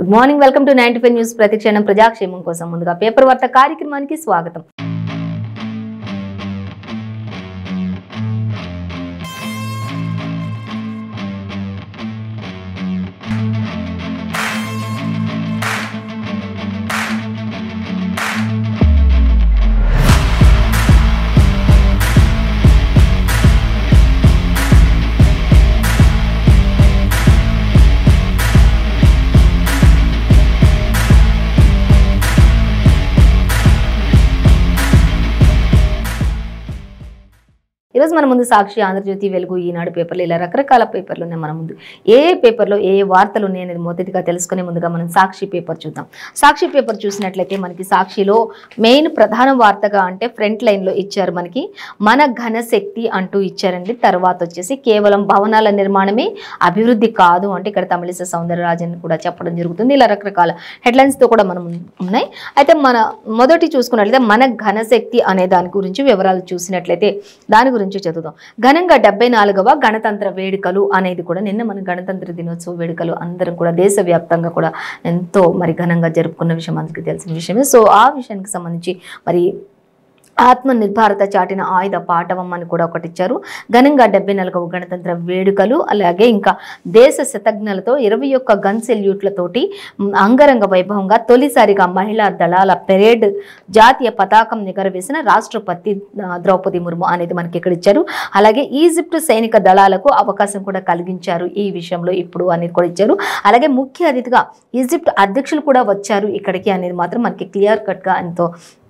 Good morning welcome to ninety five news ప్రతిక్షణం ప్రజాక్షేమం కోసం ముందుగా పేపర్ వార్త కార్యక్రమానికి స్వాగతం ఈరోజు మన ముందు సాక్షి ఆంధ్రజ్యోతి వెలుగు ఈనాడు పేపర్లు ఇలా రకరకాల పేపర్లు ఉన్నాయి మన ముందు ఏ ఏ పేపర్లో ఏ ఏ వార్తలు ఉన్నాయి అనేది మొదటిగా తెలుసుకునే ముందుగా మనం సాక్షి పేపర్ చూద్దాం సాక్షి పేపర్ చూసినట్లయితే మనకి సాక్షిలో మెయిన్ ప్రధాన వార్తగా అంటే ఫ్రంట్ లైన్లో ఇచ్చారు మనకి మన ఘన శక్తి అంటూ ఇచ్చారండి తర్వాత వచ్చేసి కేవలం భవనాల నిర్మాణమే అభివృద్ధి కాదు అంటే ఇక్కడ తమిళిస సౌందరరాజన్ కూడా చెప్పడం జరుగుతుంది ఇలా రకరకాల హెడ్లైన్స్తో కూడా మనం ఉన్నాయి అయితే మన మొదటి చూసుకున్నట్లయితే మన ఘనశక్తి అనే దాని గురించి వివరాలు చూసినట్లయితే దాని గురించి చదువుదాం ఘనంగా డెబ్బై నాలుగవ గణతంత్ర వేడుకలు అనేది కూడా నిన్న మన గణతంత్ర దినోత్సవ వేడుకలు అందరం కూడా దేశవ్యాప్తంగా కూడా ఎంతో మరి ఘనంగా జరుపుకున్న విషయం అందరికీ తెలిసిన విషయమే సో ఆ విషయానికి సంబంధించి మరి ఆత్మ నిర్భారత చాటిన ఆయుధ పాఠవం అని కూడా ఒకటి ఇచ్చారు ఘనంగా డెబ్బై నాలుగవ గణతంత్ర వేడుకలు అలాగే ఇంకా దేశ శతజ్ఞలతో ఇరవై ఒక్క గన్ సెల్యూట్లతోటి మ్, అంగరంగ వైభవంగా తొలిసారిగా మహిళా దళాల పెరేడ్ జాతీయ పతాకం ఎగరవేసిన రాష్ట్రపతి ఆ, ద్రౌపది ముర్ము అనేది మనకి ఇక్కడ ఇచ్చారు అలాగే ఈజిప్ట్ సైనిక దళాలకు అవకాశం కూడా కలిగించారు ఈ విషయంలో ఇప్పుడు అనేది కూడా ఇచ్చారు అలాగే ముఖ్య అతిథిగా ఈజిప్ట్ అధ్యక్షులు కూడా వచ్చారు ఇక్కడికి అనేది మాత్రం మనకి క్లియర్ కట్గా ఎంతో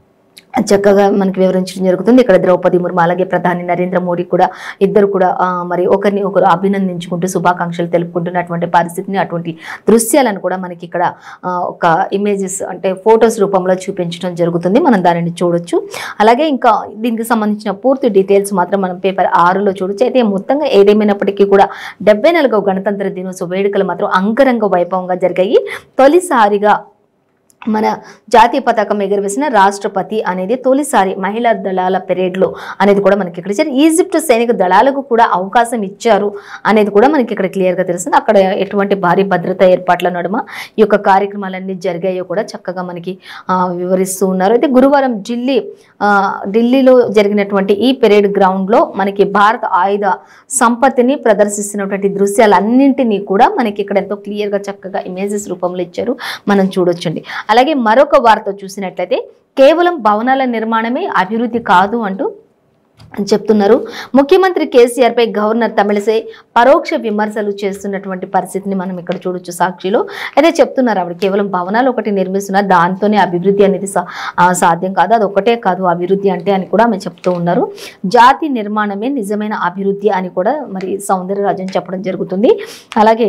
చక్కగా మనకి వివరించడం జరుగుతుంది ఇక్కడ ద్రౌపది ముర్ము అలాగే ప్రధాని నరేంద్ర మోడీ కూడా ఇద్దరు కూడా ఆ, మరి ఒకరిని ఒకరు అభినందించుకుంటూ శుభాకాంక్షలు తెలుపుకుంటున్నటువంటి పరిస్థితిని అటువంటి దృశ్యాలను కూడా మనకి ఇక్కడ ఆ, ఒక ఇమేజెస్ అంటే ఫొటోస్ రూపంలో చూపించడం జరుగుతుంది మనం దానిని చూడొచ్చు అలాగే ఇంకా దీనికి సంబంధించిన పూర్తి డీటెయిల్స్ మాత్రం మనం పేపర్ ఆరులో చూడొచ్చు అయితే మొత్తంగా ఏదేమైనప్పటికీ కూడా డెబ్బై నాలుగవ గణతంత్ర దినోత్సవ వేడుకలు మాత్రం అంగరంగ వైభవంగా జరిగాయి తొలిసారిగా మన జాతీయ పతాకం ఎగురవేసిన రాష్ట్రపతి అనేది తొలిసారి మహిళా దళాల పెరేడ్లో అనేది కూడా మనకి ఇక్కడ ఇచ్చారు ఈజిప్ట్ సైనిక దళాలకు కూడా అవకాశం ఇచ్చారు అనేది కూడా మనకి ఇక్కడ క్లియర్గా తెలుస్తుంది అక్కడ ఎటువంటి భారీ భద్రతా ఏర్పాట్ల నడుమ ఈ యొక్క కార్యక్రమాలన్నీ జరిగాయో కూడా చక్కగా మనకి ఆ, వివరిస్తూ ఉన్నారు అయితే గురువారం ఢిల్లీ ఆ, ఢిల్లీలో జరిగినటువంటి ఈ పెరేడ్ గ్రౌండ్లో మనకి భారత ఆయుధ సంపత్తిని ప్రదర్శిస్తున్నటువంటి దృశ్యాలన్నింటినీ కూడా మనకి ఇక్కడ ఎంతో క్లియర్గా చక్కగా ఇమేజెస్ రూపంలో ఇచ్చారు మనం చూడొచ్చండి అలాగే మరొక వార్త చూసినట్లయితే కేవలం భవనాల నిర్మాణమే అభివృద్ధి కాదు అంటూ చెప్తున్నారు ముఖ్యమంత్రి కేసీఆర్ పై గవర్నర్ తమిళసై పరోక్ష విమర్శలు చేస్తున్నటువంటి పరిస్థితిని మనం ఇక్కడ చూడొచ్చు సాక్షిలో అయితే చెప్తున్నారు ఆవిడ కేవలం భవనాలు ఒకటి నిర్మిస్తున్నారు దాంతోనే అభివృద్ధి అనేది సా- ఆ, సాధ్యం కాదు అది ఒకటే కాదు అభివృద్ధి అంటే అని కూడా ఆమె చెప్తూ ఉన్నారు జాతి నిర్మాణమే నిజమైన అభివృద్ధి అని కూడా మరి సౌందర్యరాజన్ చెప్పడం జరుగుతుంది అలాగే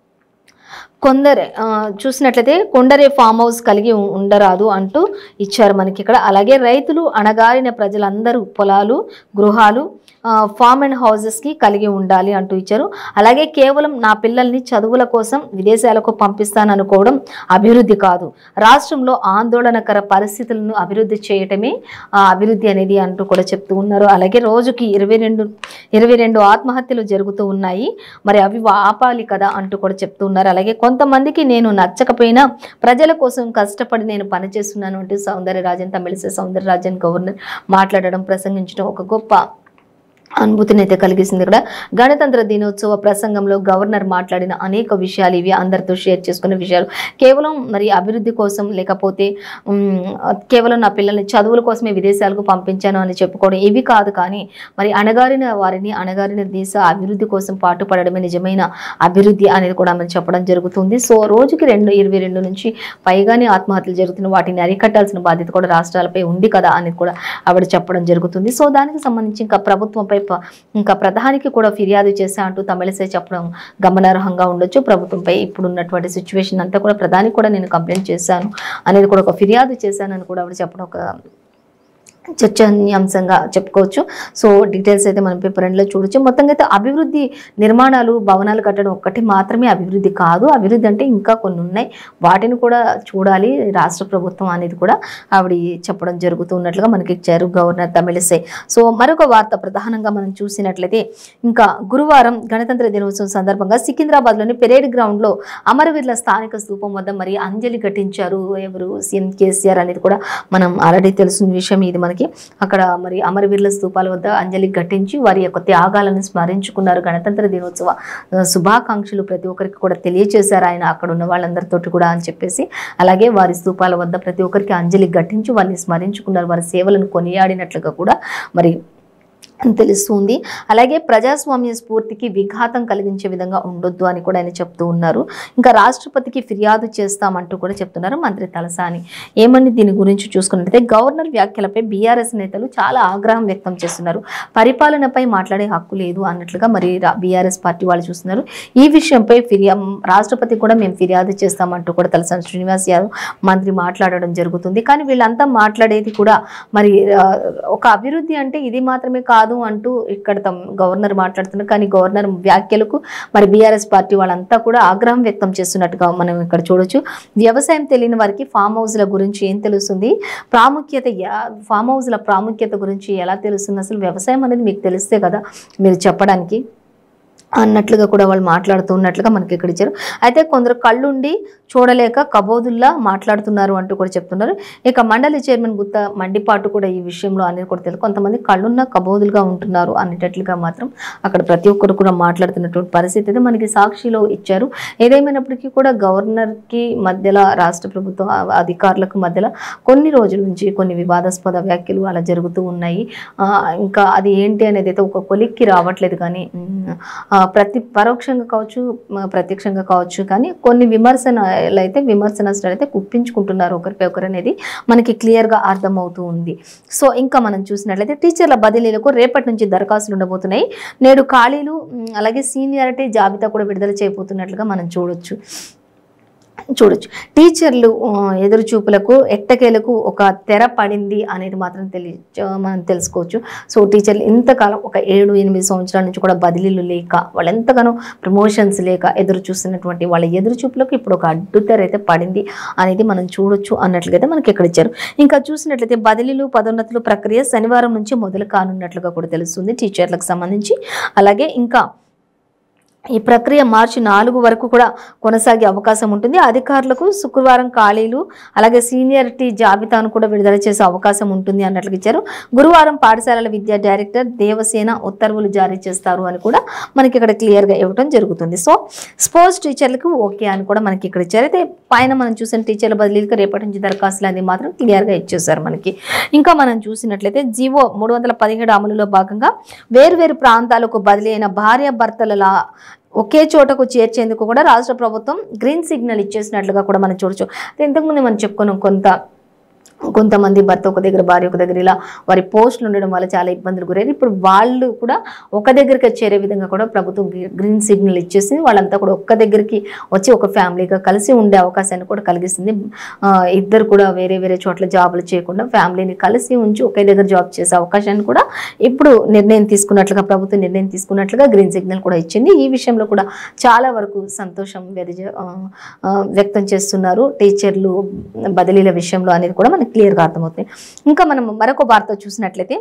కొందరే ఆ, చూసినట్లయితే కొండరే ఫామ్ హౌస్ కలిగి ఉ- ఉండరాదు అంటూ ఇచ్చారు మనకి ఇక్కడ అలాగే రైతులు అణగారిన ప్రజలందరూ పొలాలు గృహాలు ఆ, ఫామ్ అండ్ హౌసెస్కి కలిగి ఉండాలి అంటూ ఇచ్చారు అలాగే కేవలం నా పిల్లల్ని చదువుల కోసం విదేశాలకు పంపిస్తాననుకోవడం అభివృద్ధి కాదు రాష్ట్రంలో ఆందోళనకర పరిస్థితులను అభివృద్ధి చేయటమే ఆ, అభివృద్ధి అనేది అంటూ కూడా చెప్తూ ఉన్నారు అలాగే రోజుకి ఇరవై రెండు ఇరవై రెండు ఆత్మహత్యలు జరుగుతూ ఉన్నాయి మరి అవి ఆపాలి కదా అంటూ కూడా చెప్తూ ఉన్నారు అలాగే కొంతమందికి నేను నచ్చకపోయినా ప్రజల కోసం కష్టపడి నేను పనిచేస్తున్నాను అంటూ సౌందర్యరాజన్ తమిళిసై సౌందర్యరాజన్ గవర్నర్ మాట్లాడడం ప్రసంగించడం ఒక గొప్ప అనుభూతిని అయితే కలిగిస్తుంది ఇక్కడ గణతంత్ర దినోత్సవ ప్రసంగంలో గవర్నర్ మాట్లాడిన అనేక విషయాలు ఇవి అందరితో షేర్ చేసుకునే విషయాలు కేవలం మరి అభివృద్ధి కోసం లేకపోతే ఉమ్, కేవలం నా పిల్లల్ని చదువుల కోసమే విదేశాలకు పంపించాను అని చెప్పుకోవడం ఇవి కాదు కానీ మరి అణగారిన వారిని అణగారిన దేశ అభివృద్ధి కోసం పాటుపడడమే నిజమైన అభివృద్ధి అనేది కూడా మనం చెప్పడం జరుగుతుంది సో రోజుకి రెండు ఇరవై రెండు నుంచి పైగానే ఆత్మహత్యలు జరుగుతున్న వాటిని అరికట్టాల్సిన బాధ్యత కూడా రాష్ట్రాలపై ఉంది కదా అనేది కూడా ఆవిడ చెప్పడం జరుగుతుంది సో దానికి సంబంధించి ఇంకా ప్రభుత్వంపై ప- ఇంకా ప్రధానికి కూడా ఫిర్యాదు చేశా అంటూ తమిళసై చెప్పడం గమనార్హంగా ఉండొచ్చు ప్రభుత్వంపై ఇప్పుడు ఉన్నటువంటి సిచ్యువేషన్ అంతా కూడా ప్రధానికి కూడా నేను కంప్లైంట్ చేశాను అనేది కూడా ఒక ఫిర్యాదు చేశాను అని కూడా ఆవిడ చెప్పడం ఒక చర్చనీయాంశంగా చెప్పుకోవచ్చు సో డీటెయిల్స్ అయితే మనం పేపర్ రెండులో చూడొచ్చు మొత్తంగా అయితే అభివృద్ధి నిర్మాణాలు భవనాలు కట్టడం ఒక్కటి మాత్రమే అభివృద్ధి కాదు అభివృద్ధి అంటే ఇంకా కొన్ని ఉన్నాయి వాటిని కూడా చూడాలి రాష్ట్ర ప్రభుత్వం అనేది కూడా ఆవిడ చెప్పడం జరుగుతూ ఉన్నట్లుగా మనకి ఇచ్చారు గవర్నర్ తమిళిసై సో మరొక వార్త ప్రధానంగా మనం చూసినట్లయితే ఇంకా గురువారం గణతంత్ర దినోత్సవం సందర్భంగా సికింద్రాబాద్లోని పెరేడ్ గ్రౌండ్లో అమరవీరుల స్థానిక స్తూపం వద్ద మరి అంజలి ఘటించారు ఎవరు సీఎం కేసీఆర్ అనేది కూడా మనం ఆల్రెడీ తెలిసిన విషయం ఇది మనకి అక్కడ మరి అమరవీరుల స్తూపాల వద్ద అంజలి ఘటించి వారి యొక్క త్యాగాలను స్మరించుకున్నారు గణతంత్ర దినోత్సవ ఆ, శుభాకాంక్షలు ప్రతి ఒక్కరికి కూడా తెలియచేశారు ఆయన అక్కడ ఉన్న వాళ్ళందరితోటి కూడా అని చెప్పేసి అలాగే వారి స్తూపాల వద్ద ప్రతి ఒక్కరికి అంజలి ఘటించి వారిని స్మరించుకున్నారు వారి సేవలను కొనియాడినట్లుగా కూడా మరి తెలుస్తుంది అలాగే ప్రజాస్వామ్య స్ఫూర్తికి విఘాతం కలిగించే విధంగా ఉండొద్దు అని కూడా ఆయన చెప్తూ ఉన్నారు ఇంకా రాష్ట్రపతికి ఫిర్యాదు చేస్తామంటూ కూడా చెప్తున్నారు మంత్రి తలసాని ఏమని దీని గురించి చూసుకున్నట్లయితే గవర్నర్ వ్యాఖ్యలపై బీఆర్ఎస్ నేతలు చాలా ఆగ్రహం వ్యక్తం చేస్తున్నారు పరిపాలనపై మాట్లాడే హక్కు లేదు అన్నట్లుగా మరి బీఆర్ఎస్ పార్టీ వాళ్ళు చూస్తున్నారు ఈ విషయంపై ఫిర్యా రాష్ట్రపతి కూడా మేము ఫిర్యాదు చేస్తామంటూ కూడా తలసాని శ్రీనివాస్ యాదవ్ మంత్రి మాట్లాడడం జరుగుతుంది కానీ వీళ్ళంతా మాట్లాడేది కూడా మరి ఆ, ఒక అభివృద్ధి అంటే ఇది మాత్రమే కాదు అంటూ ఇక్కడ తమ గవర్నర్ మాట్లాడుతున్నారు కానీ గవర్నర్ వ్యాఖ్యలకు మరి బీఆర్ఎస్ పార్టీ వాళ్ళంతా కూడా ఆగ్రహం వ్యక్తం చేస్తున్నట్టుగా మనం ఇక్కడ చూడొచ్చు వ్యవసాయం తెలియని వారికి ఫామ్ హౌస్ల గురించి ఏం తెలుస్తుంది ప్రాముఖ్యత యా- ఫామ్ హౌస్ల ప్రాముఖ్యత గురించి ఎలా తెలుస్తుంది అసలు వ్యవసాయం అనేది మీకు తెలిస్తే కదా మీరు చెప్పడానికి అన్నట్లుగా కూడా వాళ్ళు మాట్లాడుతూ ఉన్నట్లుగా మనకి ఇక్కడ ఇచ్చారు అయితే కొందరు కళ్ళుండి చూడలేక కబోదుల్లా మాట్లాడుతున్నారు అంటూ కూడా చెప్తున్నారు ఇక మండలి చైర్మన్ గుత్త మండిపాటు కూడా ఈ విషయంలో అనేది కూడా తెలుసు కొంతమంది కళ్ళున్న కబోదులుగా ఉంటున్నారు అనేటట్లుగా మాత్రం అక్కడ ప్రతి ఒక్కరు కూడా మాట్లాడుతున్నటువంటి పరిస్థితి అయితే మనకి సాక్షిలో ఇచ్చారు ఏదేమైనప్పటికీ కూడా గవర్నర్కి మధ్యలో రాష్ట్ర ప్రభుత్వం ఆ- అధికారులకు మధ్యలో కొన్ని రోజుల నుంచి కొన్ని వివాదాస్పద వ్యాఖ్యలు అలా జరుగుతూ ఉన్నాయి ఆ, ఇంకా అది ఏంటి అనేది అయితే ఒక కొలిక్కి రావట్లేదు కానీ ఉమ్, ఆ, ప్రతి పరోక్షంగా కావచ్చు మ- ప్రత్యక్షంగా కావచ్చు కానీ కొన్ని విమర్శనలు అయితే విమర్శనస్తులు అయితే కుప్పించుకుంటున్నారు ఒకరిపై ఒకరు అనేది మనకి క్లియర్గా అర్థమవుతూ ఉంది సో ఇంకా మనం చూసినట్లయితే టీచర్ల బదిలీలకు రేపటి నుంచి దరఖాస్తులు ఉండబోతున్నాయి నేడు ఖాళీలు ఉమ్, అలాగే సీనియారిటీ జాబితా కూడా విడుదల చేయబోతున్నట్లుగా మనం చూడొచ్చు చూడొచ్చు టీచర్లు ఆ, ఎదురు చూపులకు ఎట్టకేలకు ఒక తెర పడింది అనేది మాత్రం తెలి మనం తెలుసుకోవచ్చు సో టీచర్లు ఇంతకాలం ఒక ఏడు ఎనిమిది సంవత్సరాల నుంచి కూడా బదిలీలు లేక వాళ్ళు ఎంతగానో ప్రమోషన్స్ లేక ఎదురు చూస్తున్నటువంటి వాళ్ళ ఎదురు చూపులకు ఇప్పుడు ఒక అడ్డు తెర అయితే పడింది అనేది మనం చూడొచ్చు అన్నట్లుగా అయితే మనకి ఇక్కడ ఇచ్చారు ఇంకా చూసినట్లయితే బదిలీలు పదోన్నతులు ప్రక్రియ శనివారం నుంచి మొదలు కానున్నట్లుగా కూడా తెలుస్తుంది టీచర్లకు సంబంధించి అలాగే ఇంకా ఈ ప్రక్రియ మార్చి నాలుగు వరకు కూడా కొనసాగే అవకాశం ఉంటుంది అధికారులకు శుక్రవారం ఖాళీలు అలాగే సీనియారిటీ జాబితాను కూడా విడుదల చేసే అవకాశం ఉంటుంది అన్నట్లుగా ఇచ్చారు గురువారం పాఠశాలల విద్యా డైరెక్టర్ దేవసేన ఉత్తర్వులు జారీ చేస్తారు అని కూడా మనకి ఇక్కడ క్లియర్గా ఇవ్వడం జరుగుతుంది సో స్పోర్ట్స్ టీచర్లకు ఓకే అని కూడా మనకి ఇక్కడ ఇచ్చారు అయితే పైన మనం చూసిన టీచర్ల బదిలీలకు రేపటి నుంచి దరఖాస్తులు అనేది మాత్రం క్లియర్గా ఇచ్చేసారు మనకి ఇంకా మనం చూసినట్లయితే జీవో మూడు వందల పదిహేడు అమలులో భాగంగా వేర్వేరు ప్రాంతాలకు బదిలీ అయిన భార్య భర్తల ఒకే చోటకు చేర్చేందుకు కూడా రాష్ట్ర ప్రభుత్వం గ్రీన్ సిగ్నల్ ఇచ్చేసినట్లుగా కూడా మనం చూడొచ్చు ఇంతకుముందు మనం చెప్పుకున్నాం కొంత కొంతమంది భర్త ఒక దగ్గర భార్య ఒక దగ్గర ఇలా వారి పోస్టులు ఉండడం వల్ల చాలా ఇబ్బందులు గురయ్యారు ఇప్పుడు వాళ్ళు కూడా ఒక దగ్గరికి చేరే విధంగా కూడా ప్రభుత్వం గ్రీ- గ్రీన్ సిగ్నల్ ఇచ్చేసి వాళ్ళంతా కూడా ఒక్క దగ్గరికి వచ్చి ఒక ఫ్యామిలీగా కలిసి ఉండే అవకాశాన్ని కూడా కలిగిస్తుంది ఆ, ఇద్దరు కూడా వేరే వేరే చోట్ల జాబులు చేయకుండా ఫ్యామిలీని కలిసి ఉంచి ఒకే దగ్గర జాబ్ చేసే అవకాశాన్ని కూడా ఇప్పుడు నిర్ణయం తీసుకున్నట్లుగా ప్రభుత్వం నిర్ణయం తీసుకున్నట్లుగా గ్రీన్ సిగ్నల్ కూడా ఇచ్చింది ఈ విషయంలో కూడా చాలా వరకు సంతోషం వెదజ ఆ, ఆ, వ్యక్తం చేస్తున్నారు టీచర్లు బదిలీల విషయంలో అనేది కూడా మనకి క్లియర్గా అర్థమవుతుంది ఇంకా మనం మరొక వార్త చూసినట్లయితే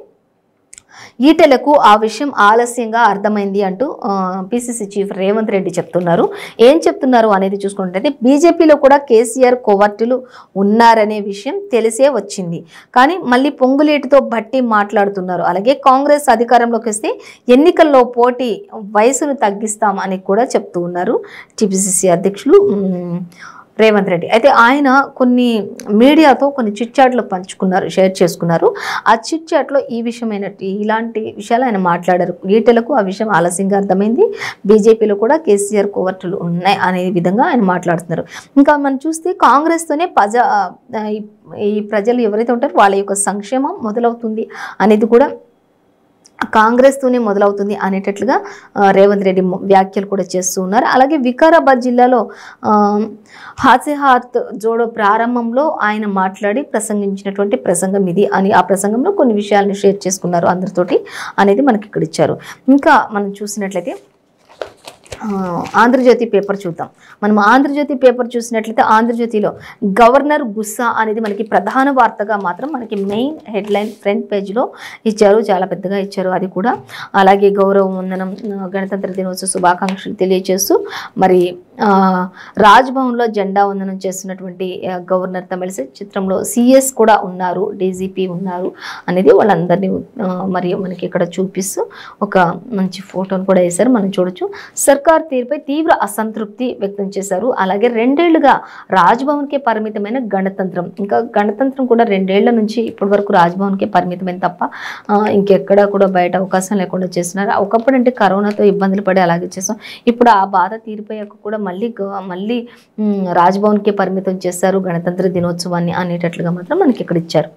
ఈటెలకు ఆ విషయం ఆలస్యంగా అర్థమైంది అంటూ పిసిసి చీఫ్ రేవంత్ రెడ్డి చెప్తున్నారు ఏం చెప్తున్నారు అనేది చూసుకున్నట్లయితే బీజేపీలో కూడా కేసీఆర్ కోవర్టులు ఉన్నారనే విషయం తెలిసే వచ్చింది కానీ మళ్ళీ పొంగులేటితో బట్టి మాట్లాడుతున్నారు అలాగే కాంగ్రెస్ అధికారంలోకి వస్తే ఎన్నికల్లో పోటీ వయసును తగ్గిస్తాం అని కూడా చెప్తూ ఉన్నారు టిపిసిసి అధ్యక్షులు ఉమ్, రేవంత్ రెడ్డి అయితే ఆయన కొన్ని మీడియాతో కొన్ని చిట్చాట్లు పంచుకున్నారు షేర్ చేసుకున్నారు ఆ చిట్చాట్లో ఈ విషయమైన ఇలాంటి విషయాలు ఆయన మాట్లాడారు ఈటెలకు ఆ విషయం ఆలస్యంగా అర్థమైంది బీజేపీలో కూడా కేసీఆర్ కోవర్టులు ఉన్నాయి అనే విధంగా ఆయన మాట్లాడుతున్నారు ఇంకా మనం చూస్తే కాంగ్రెస్తోనే ప్రజా ఆ, ఈ- ఈ ప్రజలు ఎవరైతే ఉంటారో వాళ్ళ యొక్క సంక్షేమం మొదలవుతుంది అనేది కూడా కాంగ్రెస్తోనే మొదలవుతుంది అనేటట్లుగా ఆ, రేవంత్ రెడ్డి మొ- వ్యాఖ్యలు కూడా చేస్తూ ఉన్నారు అలాగే వికారాబాద్ జిల్లాలో ఆ, హాసిహాత్ జోడో ప్రారంభంలో ఆయన మాట్లాడి ప్రసంగించినటువంటి ప్రసంగం ఇది అని ఆ ప్రసంగంలో కొన్ని విషయాలను షేర్ చేసుకున్నారు అందరితోటి అనేది మనకి ఇక్కడ ఇచ్చారు ఇంకా మనం చూసినట్లయితే ఆ, ఆంధ్రజ్యోతి పేపర్ చూద్దాం మనం ఆంధ్రజ్యోతి పేపర్ చూసినట్లయితే ఆంధ్రజ్యోతిలో గవర్నర్ గుస్సా అనేది మనకి ప్రధాన వార్తగా మాత్రం మనకి మెయిన్ హెడ్లైన్ ఫ్రంట్ పేజ్లో ఇచ్చారు చాలా పెద్దగా ఇచ్చారు అది కూడా అలాగే గౌరవ వందనం ఆ, గణతంత్ర దినోత్సవ శుభాకాంక్షలు తెలియజేస్తూ మరి ఆ, రాజ్భవన్లో జెండా వందనం చేస్తున్నటువంటి ఆ, గవర్నర్ తమిళసై చిత్రంలో సిఎస్ కూడా ఉన్నారు డీజీపీ ఉన్నారు అనేది వాళ్ళందరినీ ఆ, మరి మనకి ఇక్కడ చూపిస్తూ ఒక మంచి ఫోటోను కూడా వేశారు మనం చూడొచ్చు సర్కార్ తీరుపై తీవ్ర అసంతృప్తి వ్యక్తం చేశారు అలాగే రెండేళ్లుగా రాజ్భవన్కే పరిమితమైన గణతంత్రం ఇంకా గణతంత్రం కూడా రెండేళ్ల నుంచి ఇప్పటి వరకు రాజ్భవన్కే పరిమితమైన తప్ప ఆ, ఇంకెక్కడా కూడా బయట అవకాశం లేకుండా చేస్తున్నారు ఒకప్పుడు అంటే కరోనాతో ఇబ్బందులు పడి అలాగే చేస్తాం ఇప్పుడు ఆ బాధ తీరిపోయాక కూడా మళ్ళీ గ- మళ్ళీ ఉమ్, రాజ్భవన్కే పరిమితం చేశారు గణతంత్ర దినోత్సవాన్ని అనేటట్లుగా మాత్రం మనకి ఇక్కడ ఇచ్చారు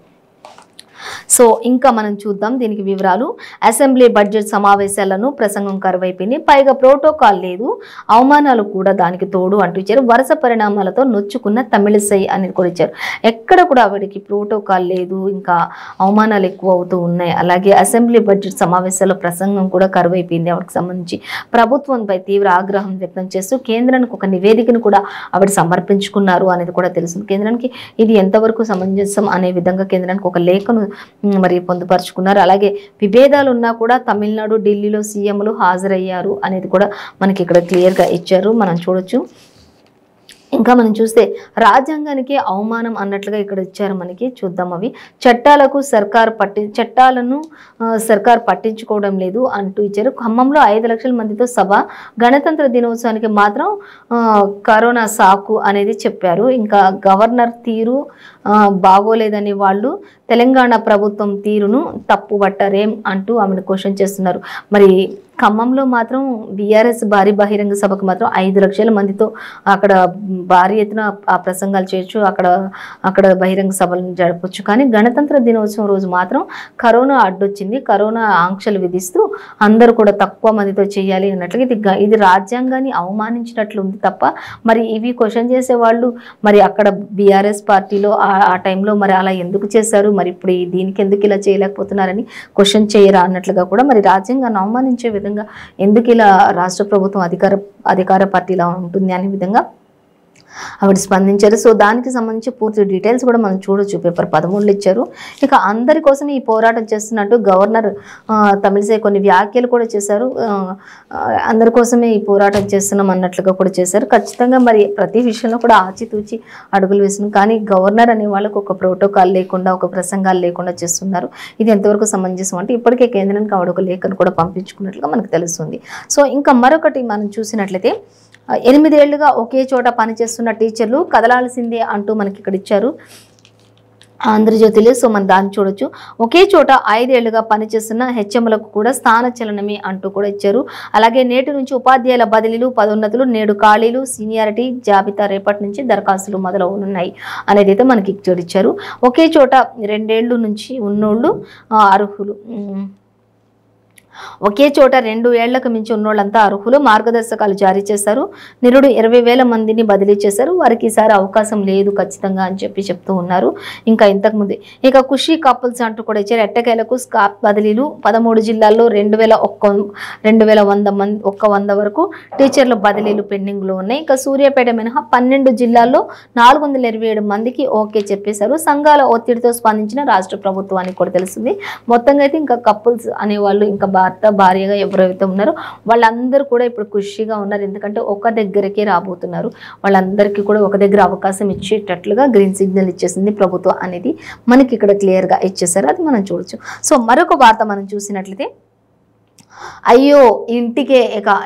సో ఇంకా మనం చూద్దాం దీనికి వివరాలు అసెంబ్లీ బడ్జెట్ సమావేశాలను ప్రసంగం కరువైపోయింది పైగా ప్రోటోకాల్ లేదు అవమానాలు కూడా దానికి తోడు అంటూ ఇచ్చారు వరుస పరిణామాలతో నొచ్చుకున్న తమిళసై అనేది కూడా ఇచ్చారు ఎక్కడ కూడా ఆవిడకి ప్రోటోకాల్ లేదు ఇంకా అవమానాలు ఎక్కువ అవుతూ ఉన్నాయి అలాగే అసెంబ్లీ బడ్జెట్ సమావేశాల్లో ప్రసంగం కూడా కరువైపోయింది ఆవిడకి సంబంధించి ప్రభుత్వంపై తీవ్ర ఆగ్రహం వ్యక్తం చేస్తూ కేంద్రానికి ఒక నివేదికను కూడా ఆవిడ సమర్పించుకున్నారు అనేది కూడా తెలుసు కేంద్రానికి ఇది ఎంతవరకు సమంజసం అనే విధంగా కేంద్రానికి ఒక లేఖను ఉమ్, మరి పొందుపరుచుకున్నారు అలాగే విభేదాలు ఉన్నా కూడా తమిళనాడు ఢిల్లీలో సీఎంలు హాజరయ్యారు అనేది కూడా మనకి ఇక్కడ క్లియర్గా ఇచ్చారు మనం చూడొచ్చు ఇంకా మనం చూస్తే రాజ్యాంగానికి అవమానం అన్నట్లుగా ఇక్కడ ఇచ్చారు మనకి చూద్దాం అవి చట్టాలకు సర్కార్ పట్టి చట్టాలను ఆ, సర్కార్ పట్టించుకోవడం లేదు అంటూ ఇచ్చారు ఖమ్మంలో ఐదు లక్షల మందితో సభ గణతంత్ర దినోత్సవానికి మాత్రం ఆ, కరోనా సాకు అనేది చెప్పారు ఇంకా గవర్నర్ తీరు ఆ, బాగోలేదని వాళ్ళు తెలంగాణ ప్రభుత్వం తీరును తప్పు పట్టారేం అంటూ ఆమెను క్వశ్చన్ చేస్తున్నారు మరి ఖమ్మంలో మాత్రం బీఆర్ఎస్ భారీ బహిరంగ సభకు మాత్రం ఐదు లక్షల మందితో అక్కడ భారీ ఎత్తున ఆ ప్రసంగాలు చేయొచ్చు అక్కడ అక్కడ బహిరంగ సభలను జరపచ్చు కానీ గణతంత్ర దినోత్సవం రోజు మాత్రం కరోనా అడ్డొచ్చింది కరోనా ఆంక్షలు విధిస్తూ అందరూ కూడా తక్కువ మందితో చేయాలి అన్నట్లుగా ఇది గ- ఇది రాజ్యాంగాన్ని అవమానించినట్లు ఉంది తప్ప మరి ఇవి క్వశ్చన్ చేసే వాళ్ళు మరి అక్కడ బీఆర్ఎస్ పార్టీలో ఆ- ఆ టైంలో మరి అలా ఎందుకు చేశారు మరి ఇప్పుడు ఈ దీనికి ఎందుకు ఇలా చేయలేకపోతున్నారని క్వశ్చన్ చేయరా అన్నట్లుగా కూడా మరి రాజ్యాంగాన్ని అవమానించే విధంగా ఎందుకు ఇలా రాష్ట్ర ప్రభుత్వం అధికార అధికార పార్టీలా ఉంటుంది అనే విధంగా ఆవిడ స్పందించారు సో దానికి సంబంధించి పూర్తి డీటెయిల్స్ కూడా మనం చూడొచ్చు పేపర్ పదమూడులో ఇచ్చారు ఇక అందరి కోసం ఈ పోరాటం చేస్తున్నట్టు గవర్నర్ ఆ, తమిళసై కొన్ని వ్యాఖ్యలు కూడా చేశారు ఆ, ఆ, అందరి కోసమే ఈ పోరాటం చేస్తున్నాం అన్నట్లుగా కూడా చేశారు ఖచ్చితంగా మరి ప్రతి విషయంలో కూడా ఆచితూచి అడుగులు వేస్తున్నాం కానీ గవర్నర్ అనే వాళ్ళకు ఒక ప్రోటోకాల్ లేకుండా ఒక ప్రసంగాలు లేకుండా చేస్తున్నారు ఇది ఎంతవరకు సమంజసం అంటే ఇప్పటికే కేంద్రానికి ఆవిడ ఒక లేఖను కూడా పంపించుకున్నట్లుగా మనకు తెలుస్తుంది సో ఇంకా మరొకటి మనం చూసినట్లయితే ఆ, ఎనిమిదేళ్లుగా ఒకే చోట పనిచేస్తున్న టీచర్లు కదలాల్సిందే అంటూ మనకి ఇక్కడ ఇచ్చారు ఆంధ్రజ్యోతిలో సో మనం దాన్ని చూడొచ్చు ఒకే చోట ఐదేళ్లుగా పనిచేస్తున్న హెచ్ఎంలకు కూడా స్థాన చలనమే అంటూ కూడా ఇచ్చారు అలాగే నేటి నుంచి ఉపాధ్యాయుల బదిలీలు పదోన్నతులు నేడు ఖాళీలు సీనియారిటీ జాబితా రేపటి నుంచి దరఖాస్తులు మొదలవునున్నాయి అనేది అయితే మనకి ఇక్కడ ఇచ్చారు ఒకే చోట రెండేళ్ళు నుంచి ఉన్నోళ్ళు ఆ, అర్హులు ఉమ్, ఒకే చోట రెండు ఏళ్లకు మించి ఉన్నోళ్ళంతా అర్హులు మార్గదర్శకాలు జారీ చేశారు నిరుడు ఇరవై వేల మందిని బదిలీ చేశారు వారికి ఈసారి అవకాశం లేదు ఖచ్చితంగా అని చెప్పి చెప్తూ ఉన్నారు ఇంకా ఇంతకుముందు ఇక ఖుషీ కపుల్స్ అంటూ కూడా ఇచ్చారు ఎట్టకేలకు స్కాప్ బదిలీలు పదమూడు జిల్లాల్లో రెండు వేల ఒక్క రెండు వేల వంద మంది ఒక్క వంద వరకు టీచర్ల బదిలీలు పెండింగ్లో ఉన్నాయి ఇంకా సూర్యాపేట మినహా పన్నెండు జిల్లాల్లో నాలుగు వందల ఇరవై ఏడు మందికి ఓకే చెప్పేశారు సంఘాల ఒత్తిడితో స్పందించిన రాష్ట్ర ప్రభుత్వానికి కూడా తెలుస్తుంది మొత్తంగా అయితే ఇంకా కపుల్స్ అనేవాళ్ళు ఇంకా భర్త భార్యగా ఎవరైతే ఉన్నారో వాళ్ళందరూ కూడా ఇప్పుడు ఖుషిగా ఉన్నారు ఎందుకంటే ఒక దగ్గరకే రాబోతున్నారు వాళ్ళందరికీ కూడా ఒక దగ్గర అవకాశం ఇచ్చేటట్లుగా గ్రీన్ సిగ్నల్ ఇచ్చేసింది ప్రభుత్వం అనేది మనకి ఇక్కడ క్లియర్గా ఇచ్చేసారు అది మనం చూడొచ్చు సో మరొక వార్త మనం చూసినట్లయితే అయ్యో ఇంటికే ఇక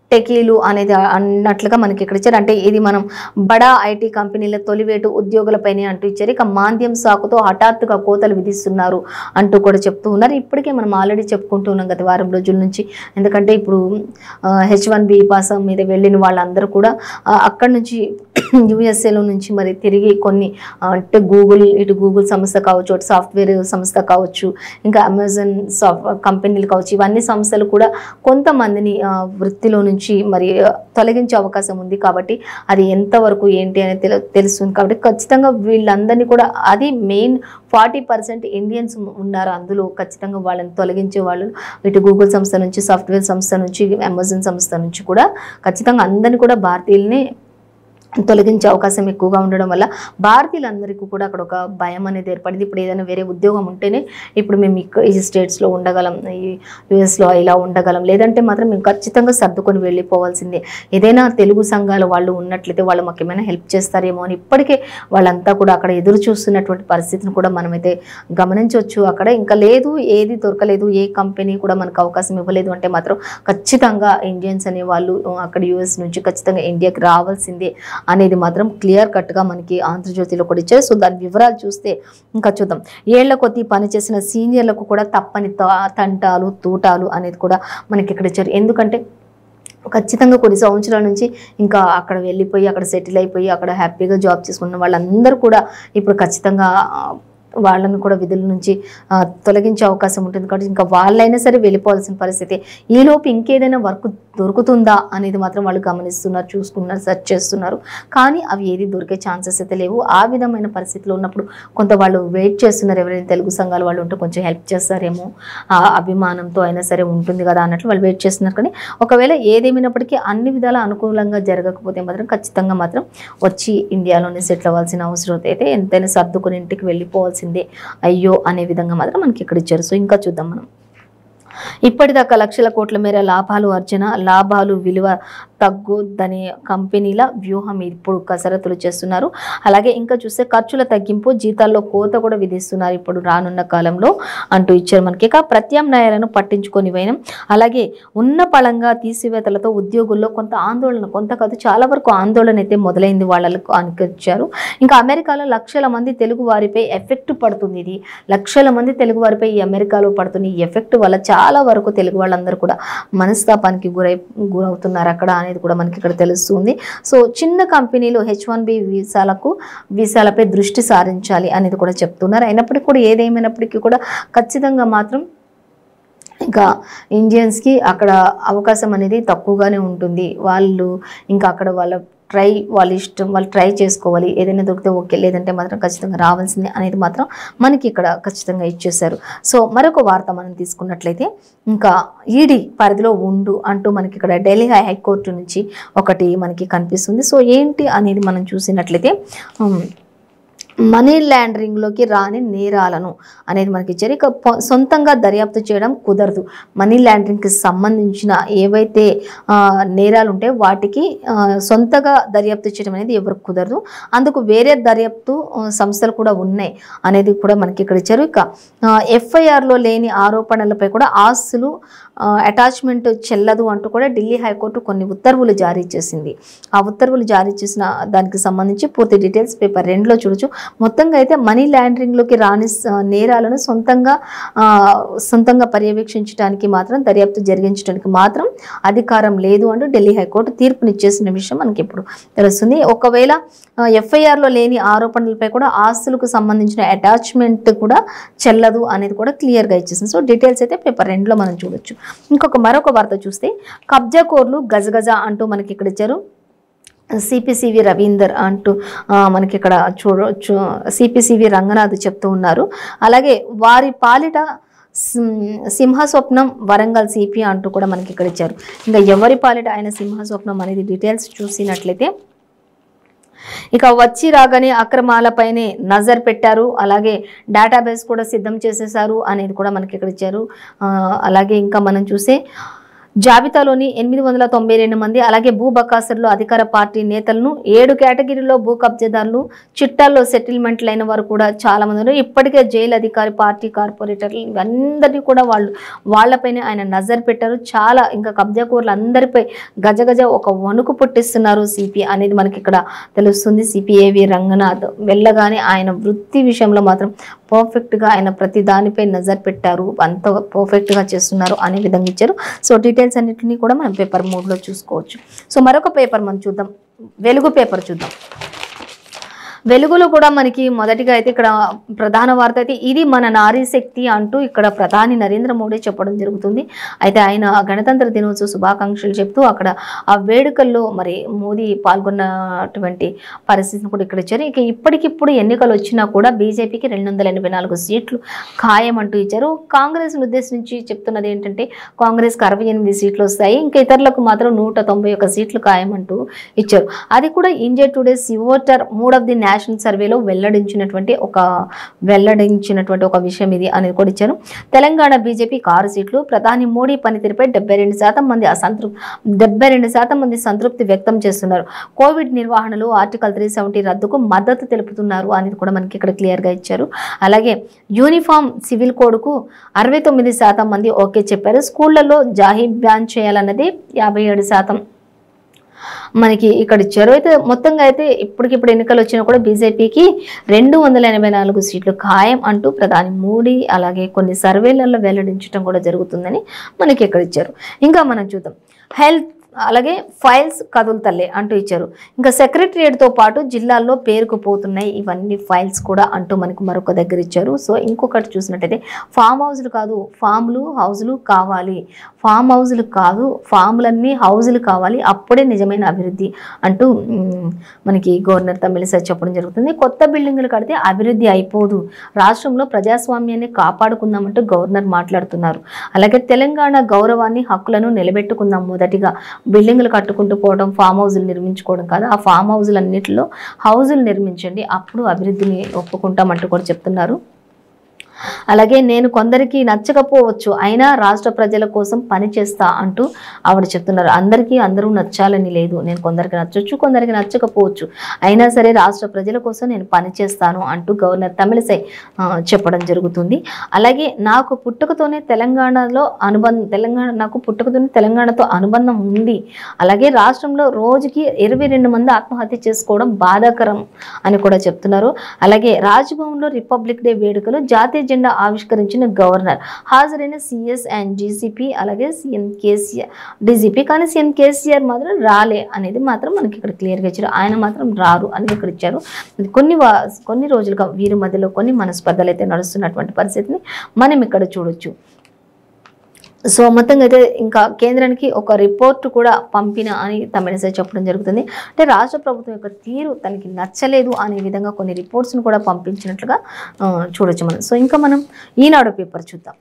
టెకీలు అనేది అన్నట్లుగా మనకి ఇక్కడ ఇచ్చారు అంటే ఇది మనం బడా ఐటీ కంపెనీల తొలివేటు ఉద్యోగులపైనే అంటూ ఇచ్చారు ఇక మాంద్యం సాకుతో హఠాత్తుగా కోతలు విధిస్తున్నారు అంటూ కూడా చెప్తూ ఉన్నారు ఇప్పటికే మనం ఆల్రెడీ చెప్పుకుంటూ ఉన్నాం గత వారం రోజుల నుంచి ఎందుకంటే ఇప్పుడు హెచ్ వన్ బి పాస్ మీద వెళ్ళిన వాళ్ళందరూ కూడా ఆ, అక్కడి నుంచి యుఎస్ఏలో నుంచి మరి తిరిగి కొన్ని ఆ, అంటే గూగుల్ ఇటు గూగుల్ సంస్థ కావచ్చు అటు సాఫ్ట్వేర్ సంస్థ కావచ్చు ఇంకా అమెజాన్ సాఫ్ట్ కంపెనీలు కావచ్చు ఇవన్నీ సంస్థలు కూడా కొంతమందిని ఆ, వృత్తిలో నుంచి మరి ఆ, తొలగించే అవకాశం ఉంది కాబట్టి అది ఎంతవరకు ఏంటి అనేది తెలు తెలుస్తుంది కాబట్టి ఖచ్చితంగా వీళ్ళందరినీ కూడా అది మెయిన్ ఫార్టీ పర్సెంట్ ఇండియన్స్ ఉన్నారు అందులో ఖచ్చితంగా వాళ్ళని తొలగించే వాళ్ళు ఇటు గూగుల్ సంస్థ నుంచి సాఫ్ట్వేర్ సంస్థ నుంచి అమెజాన్ సంస్థ నుంచి కూడా ఖచ్చితంగా అందరినీ కూడా భారతీయుల్ని తొలగించే అవకాశం ఎక్కువగా ఉండడం వల్ల భారతీయులందరికీ కూడా అక్కడ ఒక భయం అనేది ఏర్పడింది ఇప్పుడు ఏదైనా వేరే ఉద్యోగం ఉంటేనే ఇప్పుడు మేము ఇక్కడ ఈ స్టేట్స్లో ఉండగలం ఈ యుఎస్లో ఇలా ఉండగలం లేదంటే మాత్రం మేము ఖచ్చితంగా సర్దుకొని వెళ్ళిపోవాల్సిందే ఏదైనా తెలుగు సంఘాల వాళ్ళు ఉన్నట్లయితే వాళ్ళు మాకు ఏమైనా హెల్ప్ చేస్తారేమో అని ఇప్పటికే వాళ్ళంతా కూడా అక్కడ ఎదురు చూస్తున్నటువంటి పరిస్థితిని కూడా మనమైతే గమనించవచ్చు అక్కడ ఇంకా లేదు ఏది దొరకలేదు ఏ కంపెనీ కూడా మనకు అవకాశం ఇవ్వలేదు అంటే మాత్రం ఖచ్చితంగా ఇండియన్స్ అనే వాళ్ళు ఆ, అక్కడ యుఎస్ నుంచి ఖచ్చితంగా ఇండియాకి రావాల్సిందే అనేది మాత్రం క్లియర్ కట్గా మనకి ఆంధ్రజ్యోతిలో కూడా ఇచ్చారు సో దాని వివరాలు చూస్తే ఇంకా చూద్దాం ఏళ్ల కొద్దీ పనిచేసిన సీనియర్లకు కూడా తప్పని తా- తంటాలు తూటాలు అనేది కూడా మనకి ఇక్కడ ఇచ్చారు ఎందుకంటే ఖచ్చితంగా కొన్ని సంవత్సరాల నుంచి ఇంకా అక్కడ వెళ్ళిపోయి అక్కడ సెటిల్ అయిపోయి అక్కడ హ్యాపీగా జాబ్ చేసుకున్న వాళ్ళందరూ కూడా ఇప్పుడు ఖచ్చితంగా ఆ, వాళ్ళని కూడా విధుల నుంచి ఆ, తొలగించే అవకాశం ఉంటుంది కాబట్టి ఇంకా వాళ్ళైనా సరే వెళ్ళిపోవాల్సిన పరిస్థితి ఈలోపు ఇంకేదైనా వర్క్ దొరుకుతుందా అనేది మాత్రం వాళ్ళు గమనిస్తున్నారు చూసుకున్నారు సెర్చ్ చేస్తున్నారు కానీ అవి ఏది దొరికే ఛాన్సెస్ అయితే లేవు ఆ విధమైన పరిస్థితిలో ఉన్నప్పుడు కొంత వాళ్ళు వెయిట్ చేస్తున్నారు ఎవరైనా తెలుగు సంఘాల వాళ్ళు ఉంటే కొంచెం హెల్ప్ చేస్తారేమో ఆ అభిమానంతో అయినా సరే ఉంటుంది కదా అన్నట్లు వాళ్ళు వెయిట్ చేస్తున్నారు కానీ ఒకవేళ ఏదేమైనప్పటికీ అన్ని విధాల అనుకూలంగా జరగకపోతే మాత్రం ఖచ్చితంగా మాత్రం వచ్చి ఇండియాలోనే సెటిల్ అవ్వాల్సిన అవసరం అయితే ఎంతైనా సర్దుకుని ఇంటికి వెళ్ళిపోవాల్సిందే అయ్యో అనే విధంగా మాత్రం మనకి ఇక్కడ ఇచ్చారు సో ఇంకా చూద్దాం మనం ఇప్పటిదాకా లక్షల కోట్ల మేర లాభాలు అర్జన లాభాలు విలువ తగ్గుద్దనే కంపెనీల వ్యూహం ఇప్పుడు కసరత్తులు చేస్తున్నారు అలాగే ఇంకా చూస్తే ఖర్చుల తగ్గింపు జీతాల్లో కోత కూడా విధిస్తున్నారు ఇప్పుడు రానున్న కాలంలో అంటూ ఇచ్చారు మనకి ఇక ప్రత్యామ్నాయాలను పట్టించుకొని పోయినాం అలాగే ఉన్న పళంగా తీసివేతలతో ఉద్యోగుల్లో కొంత ఆందోళన కొంత కాదు చాలా వరకు ఆందోళన అయితే మొదలైంది వాళ్ళకు అనిపించారు ఇంకా అమెరికాలో లక్షల మంది తెలుగు వారిపై ఎఫెక్ట్ పడుతుంది ఇది లక్షల మంది తెలుగు వారిపై ఈ అమెరికాలో పడుతున్న ఈ ఎఫెక్ట్ వల్ల చాలా వరకు తెలుగు వాళ్ళందరూ కూడా మనస్తాపానికి గురై గురవుతున్నారు అక్కడ అనేది కూడా మనకి ఇక్కడ తెలుస్తుంది సో చిన్న కంపెనీలు హెచ్ వన్ బి వీసాలకు వీసాలపై దృష్టి సారించాలి అనేది కూడా చెప్తున్నారు అయినప్పటికీ కూడా ఏదేమైనప్పటికీ కూడా ఖచ్చితంగా మాత్రం ఇంకా ఇండియన్స్కి అక్కడ అవకాశం అనేది తక్కువగానే ఉంటుంది వాళ్ళు ఇంకా అక్కడ వాళ్ళ ట్రై వాళ్ళ ఇష్టం వాళ్ళు ట్రై చేసుకోవాలి ఏదైనా దొరికితే ఓకే లేదంటే మాత్రం ఖచ్చితంగా రావాల్సిందే అనేది మాత్రం మనకి ఇక్కడ ఖచ్చితంగా ఇచ్చేశారు సో మరొక వార్త మనం తీసుకున్నట్లయితే ఇంకా ఈడీ పరిధిలో ఉండు అంటూ మనకి ఇక్కడ ఢిల్లీ హైకోర్టు నుంచి ఒకటి మనకి కనిపిస్తుంది సో ఏంటి అనేది మనం చూసినట్లయితే ఉమ్, మనీ లాండరింగ్లోకి రాని నేరాలను అనేది మనకి ఇచ్చారు ఇక పొ- సొంతంగా దర్యాప్తు చేయడం కుదరదు మనీ లాండరింగ్కి సంబంధించిన ఏవైతే ఆ, నేరాలు ఉంటాయో వాటికి ఆ, సొంతగా దర్యాప్తు చేయడం అనేది ఎవరికి కుదరదు అందుకు వేరే దర్యాప్తు ఆ, సంస్థలు కూడా ఉన్నాయి అనేది కూడా మనకి ఇక్కడ ఇచ్చారు ఇక ఎఫ్ఐఆర్లో లేని ఆరోపణలపై కూడా ఆస్తులు అటాచ్మెంట్ చెల్లదు అంటూ కూడా ఢిల్లీ హైకోర్టు కొన్ని ఉత్తర్వులు జారీ చేసింది ఆ ఉత్తర్వులు జారీ చేసిన దానికి సంబంధించి పూర్తి డీటెయిల్స్ పేపర్ రెండులో చూడొచ్చు మొత్తంగా అయితే మనీ లాండరింగ్లోకి రాని స- నేరాలను సొంతంగా ఆ, సొంతంగా పర్యవేక్షించడానికి మాత్రం దర్యాప్తు జరిగించడానికి మాత్రం అధికారం లేదు అంటూ ఢిల్లీ హైకోర్టు తీర్పునిచ్చేసిన విషయం మనకి ఇప్పుడు తెలుస్తుంది ఒకవేళ ఎఫ్ఐఆర్లో లేని ఆరోపణలపై కూడా ఆస్తులకు సంబంధించిన అటాచ్మెంట్ కూడా చెల్లదు అనేది కూడా క్లియర్గా ఇచ్చేసింది సో డీటెయిల్స్ అయితే పేపర్ రెండులో మనం చూడొచ్చు ఇంకొక మరొక వార్త చూస్తే కబ్జా కోర్లు గజగజ అంటూ మనకి ఇక్కడ ఇచ్చారు సిపిసివి రవీందర్ అంటూ ఆ, మనకి ఇక్కడ చూడొచ్చు సిపిసివి రంగనాథ్ చెప్తూ ఉన్నారు అలాగే వారి పాలిట సింహ సింహస్వప్నం వరంగల్ సిపి అంటూ కూడా మనకి ఇక్కడ ఇచ్చారు ఇంకా ఎవరి పాలిట ఆయన సింహస్వప్నం అనేది డీటెయిల్స్ చూసినట్లయితే ఇక వచ్చి రాగానే అక్రమాలపైనే నజర్ పెట్టారు అలాగే డేటాబేస్ కూడా సిద్ధం చేసేసారు అనేది కూడా మనకి ఇక్కడ ఇచ్చారు ఆ, అలాగే ఇంకా మనం చూస్తే జాబితాలోని ఎనిమిది వందల తొంభై రెండు మంది అలాగే భూ బకాసురులు అధికార పార్టీ నేతలను ఏడు కేటగిరీలో భూ కబ్జాదారులు చిట్టాల్లో సెటిల్మెంట్లు అయిన వారు కూడా చాలా మంది ఉన్నారు ఇప్పటికే జైలు అధికారి పార్టీ కార్పొరేటర్లు అందరినీ కూడా వాళ్ళు వాళ్ళపైనే ఆయన నజర్ పెట్టారు చాలా ఇంకా కబ్జాకూరులు అందరిపై గజ గజ ఒక వణుకు పుట్టిస్తున్నారు సిపి అనేది మనకి ఇక్కడ తెలుస్తుంది సిపిఏవి రంగనాథ్ వెళ్ళగానే ఆయన వృత్తి విషయంలో మాత్రం పర్ఫెక్ట్గా ఆయన ప్రతి దానిపై నజర్ పెట్టారు అంత పర్ఫెక్ట్గా చేస్తున్నారు అనే విధంగా ఇచ్చారు సో డీటెయిల్స్ అన్నిటిని కూడా మనం పేపర్ మోడ్లో చూసుకోవచ్చు సో మరొక పేపర్ మనం చూద్దాం వెలుగు పేపర్ చూద్దాం వెలుగులో కూడా మనకి మొదటిగా అయితే ఇక్కడ ప్రధాన వార్త అయితే ఇది మన నారీ శక్తి అంటూ ఇక్కడ ప్రధాని నరేంద్ర మోడీ చెప్పడం జరుగుతుంది అయితే ఆయన గణతంత్ర దినోత్సవ శుభాకాంక్షలు చెప్తూ అక్కడ ఆ వేడుకల్లో మరి మోదీ పాల్గొన్నటువంటి పరిస్థితిని కూడా ఇక్కడ ఇచ్చారు ఇక ఇప్పటికిప్పుడు ఎన్నికలు వచ్చినా కూడా బీజేపీకి రెండు వందల ఎనభై నాలుగు సీట్లు ఖాయం అంటూ ఇచ్చారు కాంగ్రెస్ ఉద్దేశించి చెప్తున్నది ఏంటంటే కాంగ్రెస్కి అరవై ఎనిమిది సీట్లు వస్తాయి ఇంకా ఇతరులకు మాత్రం నూట తొంభై ఒక సీట్లు ఖాయం అంటూ ఇచ్చారు అది కూడా India Today CVoter mood of the national సర్వేలో వెల్లడించినటువంటి ఒక వెల్లడించినటువంటి ఒక విషయం ఇది అనేది కూడా ఇచ్చారు తెలంగాణ బీజేపీ ఆరు సీట్లు ప్రధాని మోడీ పనితీరుపై డెబ్బై రెండు శాతం మంది అసంతృప్తి డెబ్బై రెండు శాతం మంది సంతృప్తి వ్యక్తం చేస్తున్నారు కోవిడ్ నిర్వహణలో ఆర్టికల్ త్రీ సెవెంటీ రద్దుకు మద్దతు తెలుపుతున్నారు అనేది కూడా మనకి ఇక్కడ క్లియర్గా ఇచ్చారు అలాగే యూనిఫామ్ సివిల్ కోడ్కు అరవై తొమ్మిది శాతం మంది ఓకే చెప్పారు స్కూళ్లలో జాహీ బ్యాన్ చేయాలన్నది యాభై ఏడు శాతం మనకి ఇక్కడ ఇచ్చారు అయితే మొత్తంగా అయితే ఇప్పటికిప్పుడు ఎన్నికలు వచ్చినా కూడా బీజేపీకి రెండు వందల ఎనభై నాలుగు సీట్లు ఖాయం అంటూ ప్రధాని మోడీ అలాగే కొన్ని సర్వేలలో వెల్లడించడం కూడా జరుగుతుందని మనకి ఇక్కడ ఇచ్చారు ఇంకా మనం చూద్దాం హెల్త్ అలాగే ఫైల్స్ కదులుతల్లే అంటూ ఇచ్చారు ఇంకా సెక్రటరియట్తో పాటు జిల్లాల్లో పేరుకుపోతున్నాయి ఇవన్నీ ఫైల్స్ కూడా అంటూ మనకు మరొక దగ్గర ఇచ్చారు సో ఇంకొకటి చూసినట్టయితే ఫామ్ హౌస్లు కాదు ఫామ్లు హౌజులు కావాలి ఫామ్ హౌజులు కాదు ఫామ్లన్నీ హౌజులు కావాలి అప్పుడే నిజమైన అభివృద్ధి అంటూ మ్, మనకి గవర్నర్ తమిళిసై చెప్పడం జరుగుతుంది కొత్త బిల్డింగులు కడితే అభివృద్ధి అయిపోదు రాష్ట్రంలో ప్రజాస్వామ్యాన్ని కాపాడుకుందామంటూ గవర్నర్ మాట్లాడుతున్నారు అలాగే తెలంగాణ గౌరవాన్ని హక్కులను నిలబెట్టుకుందాం మొదటిగా బిల్డింగులు కట్టుకుంటూ పోవడం ఫామ్ హౌజులు నిర్మించుకోవడం కాదు ఆ ఫామ్ హౌజులు అన్నింటిలో హౌజులు నిర్మించండి అప్పుడు అభివృద్ధిని ఒప్పుకుంటామంటూ కూడా చెప్తున్నారు అలాగే నేను కొందరికి నచ్చకపోవచ్చు అయినా రాష్ట్ర ప్రజల కోసం పని చేస్తా అంటూ ఆవిడ చెప్తున్నారు అందరికీ అందరూ నచ్చాలని లేదు నేను కొందరికి నచ్చొచ్చు కొందరికి నచ్చకపోవచ్చు అయినా సరే రాష్ట్ర ప్రజల కోసం నేను పని చేస్తాను అంటూ గవర్నర్ తమిళసై ఆ, చెప్పడం జరుగుతుంది అలాగే నాకు పుట్టుకతోనే తెలంగాణలో అనుబంధం తెలంగాణ నాకు పుట్టుకతోనే తెలంగాణతో అనుబంధం ఉంది అలాగే రాష్ట్రంలో రోజుకి ఇరవై రెండు మంది ఆత్మహత్య చేసుకోవడం బాధాకరం అని కూడా చెప్తున్నారు అలాగే రాజ్భవన్లో రిపబ్లిక్ డే వేడుకలు జాతీయ జెండా ఆవిష్కరించిన గవర్నర్ హాజరైన సిఎస్ అండ్ డీసీపీ అలాగే సీఎం కేసీఆర్ డీజీపీ కానీ సీఎం కేసీఆర్ మాత్రం రాలే అనేది మాత్రం మనకి ఇక్కడ క్లియర్గా ఇచ్చారు ఆయన మాత్రం రారు అనేది ఇక్కడ ఇచ్చారు కొన్ని వా కొన్ని రోజులుగా వీరి మధ్యలో కొన్ని మనస్పర్ధలు అయితే నడుస్తున్నటువంటి పరిస్థితిని మనం ఇక్కడ చూడొచ్చు సో మొత్తంగా అయితే ఇంకా కేంద్రానికి ఒక రిపోర్ట్ కూడా పంపిన అని తమిళసై చెప్పడం జరుగుతుంది అంటే రాష్ట్ర ప్రభుత్వం యొక్క తీరు తనకి నచ్చలేదు అనే విధంగా కొన్ని రిపోర్ట్స్ను కూడా పంపించినట్లుగా ఆ, చూడొచ్చు మనం సో ఇంకా మనం ఈనాడు పేపర్ చూద్దాం